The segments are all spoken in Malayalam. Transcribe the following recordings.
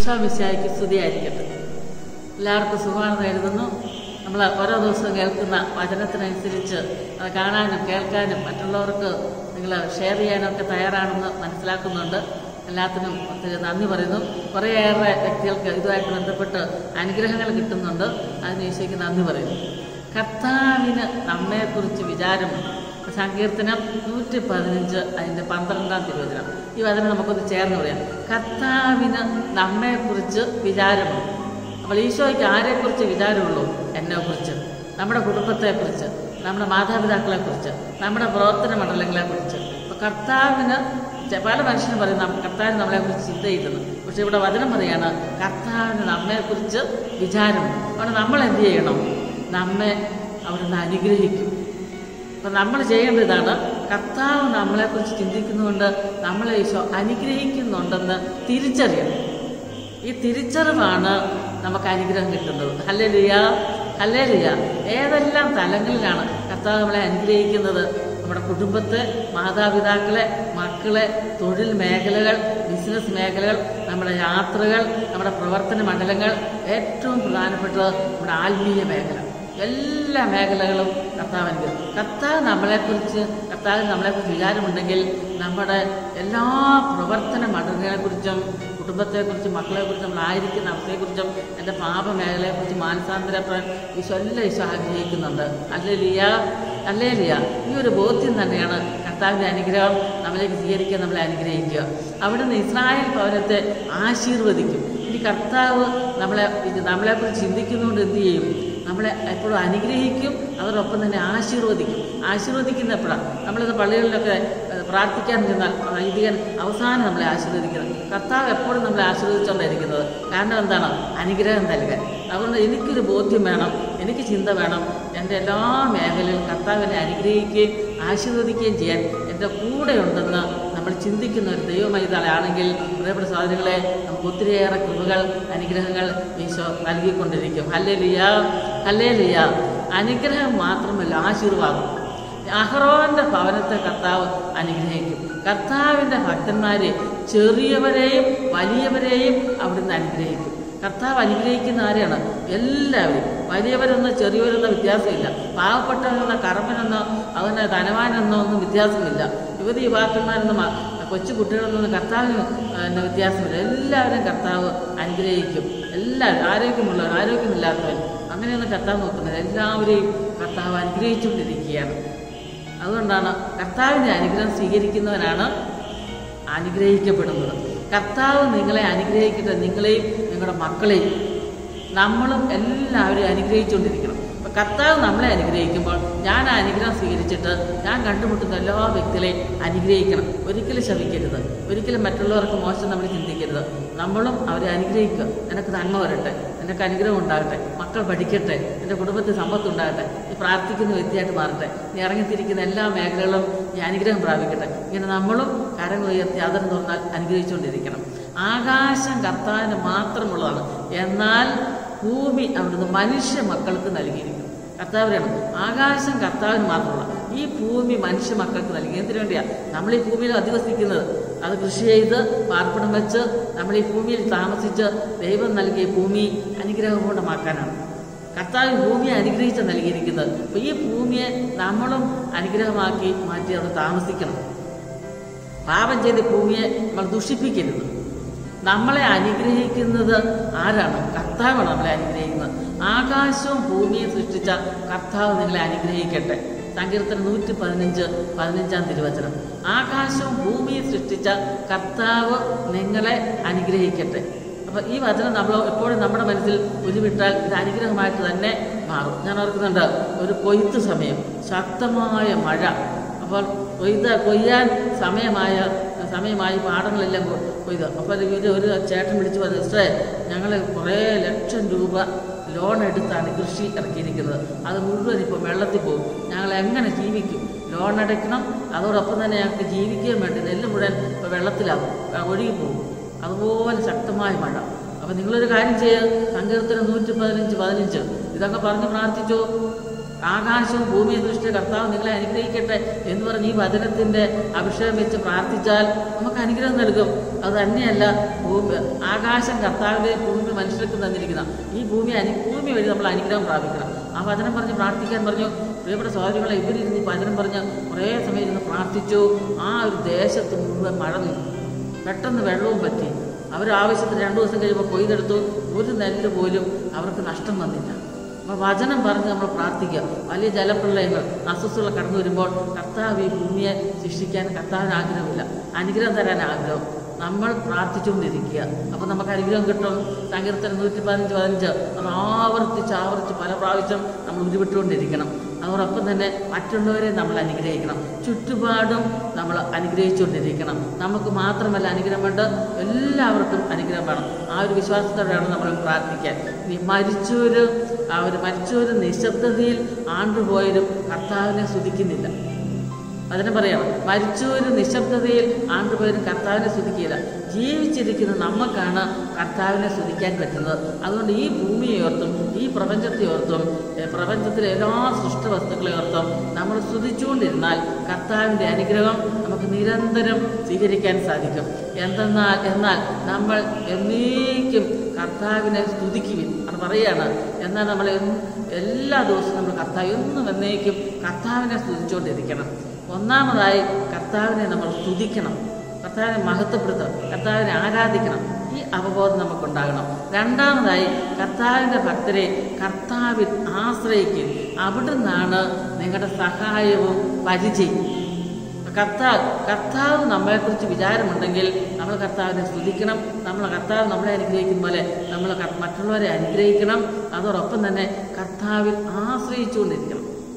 ഈശോ മിശായിക്ക് സ്തുതിയായിരിക്കട്ടെ എല്ലാവർക്കും സുഖമാണെന്ന് എഴുതുന്നു നമ്മൾ ഓരോ ദിവസവും കേൾക്കുന്ന വചനത്തിനനുസരിച്ച് അത് കാണാനും കേൾക്കാനും മറ്റുള്ളവർക്ക് നിങ്ങൾ ഷെയർ ചെയ്യാനൊക്കെ തയ്യാറാണെന്ന് മനസ്സിലാക്കുന്നുണ്ട് എല്ലാത്തിനും ഒത്തിരി നന്ദി പറയുന്നു കുറേയേറെ വ്യക്തികൾക്ക് ഇതുമായിട്ട് ബന്ധപ്പെട്ട് അനുഗ്രഹങ്ങൾ കിട്ടുന്നുണ്ട് അതിന് ഈശോയ്ക്ക് നന്ദി പറയുന്നു കർത്താവിന് നമ്മെക്കുറിച്ച് വിചാരമുണ്ട് സങ്കീർത്തനം നൂറ്റി പതിനഞ്ച് അതിൻ്റെ പന്ത്രണ്ടാം തിരുവചനം ഈ വചനം നമുക്കൊന്ന് ചേർന്ന് പറയാം കർത്താവിന് നമ്മെക്കുറിച്ച് വിചാരമുണ്ട് അപ്പോൾ ഈശോയ്ക്ക് ആരെക്കുറിച്ച് വിചാരമുള്ളൂ എന്നെക്കുറിച്ച് നമ്മുടെ കുടുംബത്തെക്കുറിച്ച് നമ്മുടെ മാതാപിതാക്കളെക്കുറിച്ച് നമ്മുടെ പ്രവർത്തന മണ്ഡലങ്ങളെക്കുറിച്ച് അപ്പോൾ കർത്താവിന് ചെ- പല മനുഷ്യനും പറയും നം- കർത്താവിന് നമ്മളെക്കുറിച്ച് ചിന്തയില്ലെന്ന് പക്ഷെ ഇവിടെ വചനം പറയാണ് കർത്താവിന് നമ്മെക്കുറിച്ച് വിചാരമുണ്ട് അതുകൊണ്ട് നമ്മൾ എന്ത് ചെയ്യണം നമ്മെ അവിടുന്ന് അനുഗ്രഹിക്കും അപ്പം നമ്മൾ ചെയ്യേണ്ട ഇതാണ് കർത്താവ് നമ്മളെക്കുറിച്ച് ചിന്തിക്കുന്നുകൊണ്ട് നമ്മളെ ഈശോ അനുഗ്രഹിക്കുന്നുണ്ടെന്ന് തിരിച്ചറിയണം ഈ തിരിച്ചറിവാണ് നമുക്ക് അനുഗ്രഹം കിട്ടുന്നത് ഹല്ലേ ലിയ ഹല്ലേ ലിയ ഏതെല്ലാം തലങ്ങളിലാണ് കർത്താവ് നമ്മളെ അനുഗ്രഹിക്കുന്നത് നമ്മുടെ കുടുംബത്തെ മാതാപിതാക്കളെ മക്കളെ തൊഴിൽ മേഖലകൾ ബിസിനസ് മേഖലകൾ നമ്മുടെ യാത്രകൾ നമ്മുടെ പ്രവർത്തന മണ്ഡലങ്ങൾ ഏറ്റവും പ്രധാനപ്പെട്ടത് നമ്മുടെ ആത്മീയ മേഖല എല്ലാ മേഖലകളും കർത്താവ് അനുഗ്രഹം കർത്താവ് നമ്മളെക്കുറിച്ച് കർത്താവിന് നമ്മളെക്കുറിച്ച് വിചാരമുണ്ടെങ്കിൽ നമ്മുടെ എല്ലാ പ്രവർത്തന മണ്ഡലങ്ങളെക്കുറിച്ചും കുടുംബത്തെക്കുറിച്ചും മക്കളെക്കുറിച്ചും നമ്മളായിരിക്കുന്ന അവസ്ഥയെക്കുറിച്ചും എൻ്റെ പാപമേഖലയെക്കുറിച്ചും മാനസാന്തരപ്പെടാൻ ഈശോ എല്ലാം ഈശോ ആഗ്രഹിക്കുന്നുണ്ട് അല്ലേ ലിയ അല്ലേ ലിയ ഈ ഒരു ബോധ്യം തന്നെയാണ് കർത്താവിൻ്റെ അനുഗ്രഹം നമ്മളിലേക്ക് സ്വീകരിക്കാൻ നമ്മളെ അനുഗ്രഹിക്കുക അവിടുന്ന് ഇസ്രായേൽ ഭവനത്തെ ആശീർവദിക്കും ഇനി കർത്താവ് നമ്മളെ ഇത് നമ്മളെക്കുറിച്ച് ചിന്തിക്കുന്നതുകൊണ്ട് എന്ത് ചെയ്യും നമ്മളെ എപ്പോഴും അനുഗ്രഹിക്കും അതോടൊപ്പം തന്നെ ആശീർവദിക്കും ആശീർവദിക്കുന്ന എപ്പോഴാണ് നമ്മളിത് പള്ളികളിലൊക്കെ ഏഹ്, പ്രാർത്ഥിക്കാൻ ചെന്നാൽ വൈദികൻ അവസാനം നമ്മളെ ആശീർവദിക്കുന്നത് കർത്താവ് എപ്പോഴും നമ്മളെ ആശീർവദിച്ചുകൊണ്ടിരിക്കുന്നത് കാരണം എന്താണ് അനുഗ്രഹം നൽകാൻ അതുകൊണ്ട് എനിക്കൊരു ബോധ്യം വേണം എനിക്ക് ചിന്ത വേണം എൻ്റെ എല്ലാ മേഖലയിലും കർത്താവിനെ അനുഗ്രഹിക്കുകയും ആശീർവദിക്കുകയും ചെയ്യാൻ എൻ്റെ കൂടെ ഉണ്ടെന്ന് നമ്മൾ ചിന്തിക്കുന്ന ഒരു ദൈവമൈതാളാണെങ്കിൽ പ്രിയപ്പെട്ട സഹോദരങ്ങളെ നമുക്ക് ഒത്തിരിയേറെ കൃപകൾ അനുഗ്രഹങ്ങൾ ഈശോ നൽകിക്കൊണ്ടിരിക്കും ഹല്ലേ ലിയ ഹല്ലേ ലിയ അനുഗ്രഹം മാത്രമല്ല ആശീർവാദം അഹ്റോന്റെ ഭവനത്തെ കർത്താവ് അനുഗ്രഹിക്കും കർത്താവിൻ്റെ ഭക്തന്മാരെ ചെറിയവരെയും വലിയവരെയും അവിടുന്ന് അനുഗ്രഹിക്കും കർത്താവ് അനുഗ്രഹിക്കുന്ന ആരെയാണ് എല്ലാവരും വലിയവരെന്നോ ചെറിയവരെന്നോ വ്യത്യാസമില്ല പാവപ്പെട്ടവരെന്നോ കർമ്മനെന്നോ അതിന് ധനവാനെന്നോ ഒന്നും വ്യത്യാസമില്ല യുവതി യുവാക്കന്മാരെന്നോ മ- കൊച്ചു കുട്ടികളെന്നൊന്നും കർത്താവിന് പിന്നെ വ്യത്യാസമില്ല എല്ലാവരും കർത്താവ് അനുഗ്രഹിക്കും എല്ലാവരും ആരോഗ്യമുള്ളവർ ആരോഗ്യമില്ലാത്തവർ അങ്ങനെയൊന്നും കർത്താവ് നോക്കുന്നില്ല എല്ലാവരെയും കർത്താവ് അനുഗ്രഹിച്ചുകൊണ്ടിരിക്കുകയാണ് അതുകൊണ്ടാണ് കർത്താവിൻ്റെ അനുഗ്രഹം സ്വീകരിക്കുന്നവനാണ് അനുഗ്രഹിക്കപ്പെടുന്നത് കർത്താവ് നിങ്ങളെ അനുഗ്രഹിക്കട്ടെ നിങ്ങളെയും നിങ്ങളുടെ മക്കളെയും നമ്മളും എല്ലാവരെയും അനുഗ്രഹിച്ചുകൊണ്ടിരിക്കണം അപ്പം കർത്താവ് നമ്മളെ അനുഗ്രഹിക്കുമ്പോൾ ഞാൻ ആ അനുഗ്രഹം സ്വീകരിച്ചിട്ട് ഞാൻ കണ്ടുമുട്ടുന്ന എല്ലാ വ്യക്തികളെയും അനുഗ്രഹിക്കണം ഒരിക്കലും ശവിക്കരുത് ഒരിക്കലും മറ്റുള്ളവർക്ക് മോശം നമ്മൾ ചിന്തിക്കരുത് നമ്മളും അവരെ അനുഗ്രഹിക്കുക നിനക്ക് നന്മ വരട്ടെ നിനക്ക് അനുഗ്രഹം ഉണ്ടാകട്ടെ മക്കൾ പഠിക്കട്ടെ എൻ്റെ കുടുംബത്തിൽ സമ്പത്ത് ഉണ്ടാകട്ടെ നീ പ്രാർത്ഥിക്കുന്ന വ്യക്തിയായിട്ട് മാറട്ടെ നീ ഇറങ്ങിത്തിരിക്കുന്ന എല്ലാ മേഖലകളും ഈ അനുഗ്രഹം പ്രാപിക്കട്ടെ ഇങ്ങനെ നമ്മളും കരങ്ങൾ ഉയർത്തി ആദരം തുറന്നാൽ അനുഗ്രഹിച്ചുകൊണ്ടിരിക്കണം ആകാശം കർത്താവിന് മാത്രമുള്ളതാണ് എന്നാൽ ഭൂമി അവിടുന്ന് മനുഷ്യ മക്കൾക്ക് നൽകിയിരിക്കുന്നു കർത്താവിനാണ് ആകാശം കർത്താവിന് മാത്രമുള്ള ഈ ഭൂമി മനുഷ്യ മക്കൾക്ക് നൽകി എന്തിനു വേണ്ടിയാ നമ്മൾ ഈ ഭൂമിയിൽ അധിവസിക്കുന്നത് അത് കൃഷി ചെയ്ത് പാർപ്പിടം വെച്ച് നമ്മൾ ഈ ഭൂമിയിൽ താമസിച്ച് ദൈവം നൽകിയ ഭൂമി അനുഗ്രഹപൂർണ്ണമാക്കാനാണ് കർത്താവ് ഈ ഭൂമിയെ അനുഗ്രഹിച്ച് നൽകിയിരിക്കുന്നത് അപ്പോൾ ഈ ഭൂമിയെ നമ്മളും അനുഗ്രഹമാക്കി മാറ്റി അവിടെ താമസിക്കണം പാപം ചെയ്ത് ഭൂമിയെ നമ്മൾ ദുഷിപ്പിക്കരുത് നമ്മളെ അനുഗ്രഹിക്കുന്നത് ആരാണ് കർത്താവാണ് നമ്മളെ അനുഗ്രഹിക്കുന്നത് ആകാശവും ഭൂമിയെ സൃഷ്ടിച്ച കർത്താവ് നിങ്ങളെ അനുഗ്രഹിക്കട്ടെ സങ്കീർത്തനം നൂറ്റി പതിനഞ്ച് പതിനഞ്ചാം തിരുവചനം ആകാശവും ഭൂമിയെ സൃഷ്ടിച്ച കർത്താവ് നിങ്ങളെ അനുഗ്രഹിക്കട്ടെ അപ്പൊ ഈ വചനം നമ്മൾ എപ്പോഴും നമ്മുടെ മനസ്സിൽ ഉരുവിട്ടാൽ ഇത് അനുഗ്രഹമായിട്ട് തന്നെ മാറും ഞാൻ ഓർക്കുന്നുണ്ട് ഒരു കൊയ്ത്ത് സമയം ശക്തമായ മഴ അപ്പോൾ കൊയ്ത് കൊയ്യാൻ സമയമായ സമയമായി പാടങ്ങളെല്ലാം കൊ- കൊയ്ത് അപ്പോൾ ഇവർ ഒരു ചേട്ടൻ വിളിച്ചു പറഞ്ഞു സിസ്റ്ററെ ഞങ്ങൾ കുറേ ലക്ഷം രൂപ ലോൺ എടുത്താണ് കൃഷി ഇറക്കിയിരിക്കുന്നത് അത് മുഴുവൻ ഇപ്പോൾ വെള്ളത്തിൽ പോകും ഞങ്ങൾ എങ്ങനെ ജീവിക്കും ലോൺ അടയ്ക്കണം അതോടൊപ്പം തന്നെ ഞങ്ങൾക്ക് ജീവിക്കാൻ വേണ്ടി നെല്ല് മുഴുവൻ ഇപ്പോൾ വെള്ളത്തിലാവും ആ, ഒഴുകി പോകും അതുപോലെ ശക്തമായ മഴ അപ്പം നിങ്ങളൊരു കാര്യം ചെയ്യുക സങ്കീർത്തനം നൂറ്റി പതിനഞ്ച് പതിനഞ്ച് ഇതൊക്കെ പറഞ്ഞ് പ്രാർത്ഥിച്ചോ ആകാശവും ഭൂമിയെ ദൃഷ്ടി കർത്താവ് നിങ്ങളെ അനുഗ്രഹിക്കട്ടെ എന്ന് പറഞ്ഞ് ഈ വചനത്തിൻ്റെ അഭിഷേകം വെച്ച് പ്രാർത്ഥിച്ചാൽ നമുക്ക് അനുഗ്രഹം നൽകും അത് തന്നെയല്ല ഭൂമി ആകാശം കർത്താവിൻ്റെ ഭൂമി മനുഷ്യർക്ക് തന്നിരിക്കുന്ന ഈ ഭൂമി അനു ഭൂമി വഴി നമ്മൾ അനുഗ്രഹം പ്രാപിക്കണം ആ വചനം പറഞ്ഞ് പ്രാർത്ഥിക്കാൻ പറഞ്ഞു പ്രിയപ്പെട്ട സഹോദരികളെ ഇവരിരുന്ന് ഈ വചനം പറഞ്ഞ് കുറേ സമയം ഇരുന്ന് പ്രാർത്ഥിച്ചു ആ ഒരു ദേശത്ത് മുഴുവൻ മഴ നിന്നു പെട്ടെന്ന് വെള്ളവും പറ്റി അവർ ആവശ്യത്തിന് രണ്ടു ദിവസം കഴിയുമ്പോൾ കൊയ്തെടുത്തു ഒരു നെല്ല് പോലും അവർക്ക് നഷ്ടം വന്നില്ല അപ്പോൾ വചനം പറഞ്ഞ് നമ്മൾ പ്രാർത്ഥിക്കുക വലിയ ജലപ്രളയങ്ങൾ അസ്വസ്ഥകൾ കടന്നു വരുമ്പോൾ കർത്താവ് ഈ ഭൂമിയെ ശിക്ഷിക്കാൻ കർത്താവിന് ആഗ്രഹമില്ല അനുഗ്രഹം തരാൻ ആഗ്രഹം നമ്മൾ പ്രാർത്ഥിച്ചുകൊണ്ടിരിക്കുക അപ്പോൾ നമുക്ക് അനുഗ്രഹം കിട്ടും സങ്കീർത്തനം നൂറ്റി പതിനഞ്ച് പതിനഞ്ച് അത് ആവർത്തിച്ച് ആവർത്തിച്ച് പല പ്രാവശ്യം നമ്മൾ ഉരുവിട്ടുകൊണ്ടിരിക്കണം അതോടൊപ്പം തന്നെ മറ്റുള്ളവരെ നമ്മൾ അനുഗ്രഹിക്കണം ചുറ്റുപാടും നമ്മൾ അനുഗ്രഹിച്ചുകൊണ്ടിരിക്കണം നമുക്ക് മാത്രമല്ല അനുഗ്രഹം വേണ്ട എല്ലാവർക്കും അനുഗ്രഹം വേണം ആ ഒരു വിശ്വാസത്തോടെയാണ് നമ്മൾ പ്രാർത്ഥിക്കാൻ ഇനി മരിച്ചവര് അവർ മരിച്ചവര് നിശബ്ദതയിൽ ആണ്ടുപോയവരും കർത്താവിനെ സ്തുതിക്കുന്നില്ല അതിനെ പറയണം മരിച്ചവര് നിശബ്ദതയിൽ ആണ്ടുപോയവരും കർത്താവിനെ സ്തുതിക്കില്ല ജീവിച്ചിരിക്കുന്ന നമുക്കാണ് കർത്താവിനെ സ്തുതിക്കാൻ പറ്റുന്നത് അതുകൊണ്ട് ഈ ഭൂമിയെ ഓർത്തും ഈ പ്രപഞ്ചത്തെ ഓർത്തും ഏ, പ്രപഞ്ചത്തിലെ എല്ലാ സൃഷ്ട വസ്തുക്കളെ ഓർത്തും നമ്മൾ സ്തുതിച്ചുകൊണ്ടിരുന്നാൽ കർത്താവിൻ്റെ അനുഗ്രഹം നമുക്ക് നിരന്തരം സ്വീകരിക്കാൻ സാധിക്കും എന്തെന്നാൽ എന്നാൽ നമ്മൾ എന്നേക്കും കർത്താവിനെ സ്തുതിക്കുവിൻ അത് പറയാണ് എന്നാൽ നമ്മൾ എന്ന് എല്ലാ ദിവസവും നമ്മൾ കർത്താവ് എന്നും എന്നേക്കും കർത്താവിനെ സ്തുതിച്ചുകൊണ്ടിരിക്കണം ഒന്നാമതായി കർത്താവിനെ നമ്മൾ സ്തുതിക്കണം കർത്താവിനെ മഹത്വപ്പെടുത്തണം കർത്താവിനെ ആരാധിക്കണം ഈ അവബോധം നമുക്കുണ്ടാകണം രണ്ടാമതായി കർത്താവിൻ്റെ ഭക്തരെ കർത്താവിൽ ആശ്രയിക്കും അവിടുന്നാണ് നിങ്ങളുടെ സഹായവും പരിചയം കർത്താവ് കർത്താവ് നമ്മളെക്കുറിച്ച് വിചാരമുണ്ടെങ്കിൽ നമ്മൾ കർത്താവിനെ സ്തുതിക്കണം നമ്മൾ കർത്താവ് നമ്മളെ അനുഗ്രഹിക്കുന്ന പോലെ നമ്മൾ കർ- മറ്റുള്ളവരെ അനുഗ്രഹിക്കണം അതോടൊപ്പം തന്നെ കർത്താവിൽ ആശ്രയിച്ചുകൊണ്ടിരിക്കണം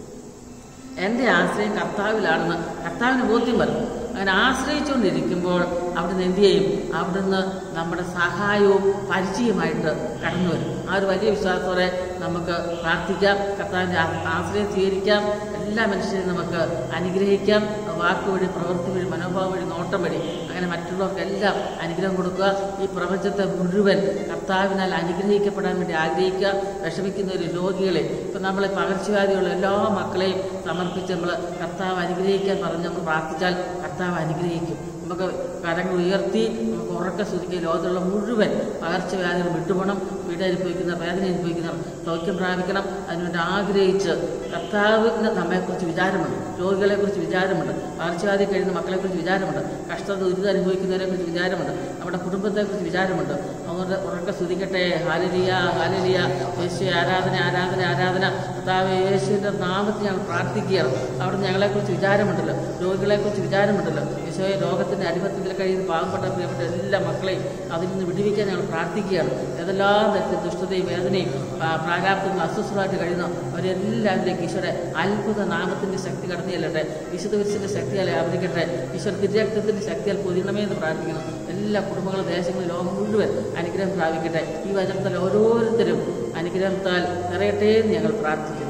എൻ്റെ ആശ്രയം കർത്താവിലാണെന്ന് കർത്താവിന് ബോധ്യം വരും അങ്ങനെ ആശ്രയിച്ചുകൊണ്ടിരിക്കുമ്പോൾ അവിടുന്ന് എന്ത് ചെയ്യും അവിടുന്ന് നമ്മുടെ സഹായവും പരിചയമായിട്ട് കടന്നു വരും ആ ഒരു വലിയ വിശ്വാസത്തോടെ നമുക്ക് പ്രാർത്ഥിക്കാം കർത്താവിൻ്റെ ആ- ആശ്രയം സ്വീകരിക്കാം എല്ലാ മനുഷ്യരെയും നമുക്ക് അനുഗ്രഹിക്കാം വാക്ക് വഴി പ്രവൃത്തി വഴി മനോഭാവം വഴി നോട്ടം വഴി അങ്ങനെ മറ്റുള്ളവർക്കെല്ലാം അനുഗ്രഹം കൊടുക്കുക ഈ പ്രപഞ്ചത്തെ മുഴുവൻ കർത്താവിനാൽ അനുഗ്രഹിക്കപ്പെടാൻ വേണ്ടി ആഗ്രഹിക്കുക വിഷമിക്കുന്ന ഒരു രോഗികളെ ഇപ്പം നമ്മൾ പകർച്ചവ്യാധിയുള്ള എല്ലാ മക്കളെയും സമർപ്പിച്ച് നമ്മൾ കർത്താവ് അനുഗ്രഹിക്കാൻ പറഞ്ഞ് നമ്മൾ പ്രാർത്ഥിച്ചാൽ കർത്താവ് അനുഗ്രഹിക്കും നമുക്ക് കരങ്ങൾ ഉയർത്തി നമുക്ക് ഉറക്ക സ്തുതിക്കുക ലോകത്തുള്ള മുഴുവൻ പകർച്ചവ്യാധികൾ വിട്ടുപോകണം പീഡ അനുഭവിക്കുന്ന വേദന അനുഭവിക്കുന്നവർ സൗഖ്യം പ്രാപിക്കണം അതിനുവേണ്ടി ആഗ്രഹിച്ച് കർത്താവിന് നമ്മെക്കുറിച്ച് വിചാരമുണ്ട് രോഗികളെക്കുറിച്ച് വിചാരമുണ്ട് പകർച്ചവ്യാധി കഴിയുന്ന മക്കളെക്കുറിച്ച് വിചാരമുണ്ട് കഷ്ടത ദുരിതം അനുഭവിക്കുന്നവരെക്കുറിച്ച് വിചാരമുണ്ട് നമ്മുടെ കുടുംബത്തെക്കുറിച്ച് വിചാരമുണ്ട് അതുകൊണ്ട് ഉറക്കെ സ്തുതിക്കട്ടെ ഹാലലിയ ഹാലലിയ യേശു ആരാധന ആരാധന ആരാധന കർത്താവ് യേശുവിൻ്റെ നാമത്തിൽ ഞങ്ങൾ പ്രാർത്ഥിക്കുകയാണ് അവിടെ ഞങ്ങളെക്കുറിച്ച് വിചാരമുണ്ടല്ലോ രോഗികളെക്കുറിച്ച് വിചാരമുണ്ടല്ലോ യേശോയെ രോഗത്തിൻ്റെ അടിമത്തത്തിൽ കഴിയുന്ന പാവപ്പെട്ട പ്രിയപ്പെട്ട എല്ലാ മക്കളെയും അതിൽ നിന്ന് വിടുവിക്കാൻ ഞങ്ങൾ പ്രാർത്ഥിക്കുകയാണ് ഏതെല്ലാം തരത്തിൽ ദുഷ്ടതയും വേദനയും പ്രാ- പ്രാരാബ്ദങ്ങളും അസ്വസ്ഥമായിട്ട് കഴിയുന്ന അവരെല്ലാവരിലേക്ക് ഈശ്വര അത്ഭുത നാമത്തിൻ്റെ ശക്തി കടന്നു ചെല്ലട്ടെ വിശുദ്ധ വിശുദ്ധ ശക്തിയാൽ ആവരിക്കട്ടെ ഈശ്വര തിരക്തത്തിൻ്റെ ശക്തിയാൽ പൊതിയണമേ എന്ന് പ്രാർത്ഥിക്കണം എല്ലാ കുടുംബങ്ങളും ദേശങ്ങളും ലോകം മുഴുവൻ അനുഗ്രഹം പ്രാപിക്കട്ടെ ഈ വചനത്തിൽ ഓരോരുത്തരും അനുഗ്രഹത്താൽ നിറയട്ടെ എന്ന് ഞങ്ങൾ പ്രാർത്ഥിക്കുന്നു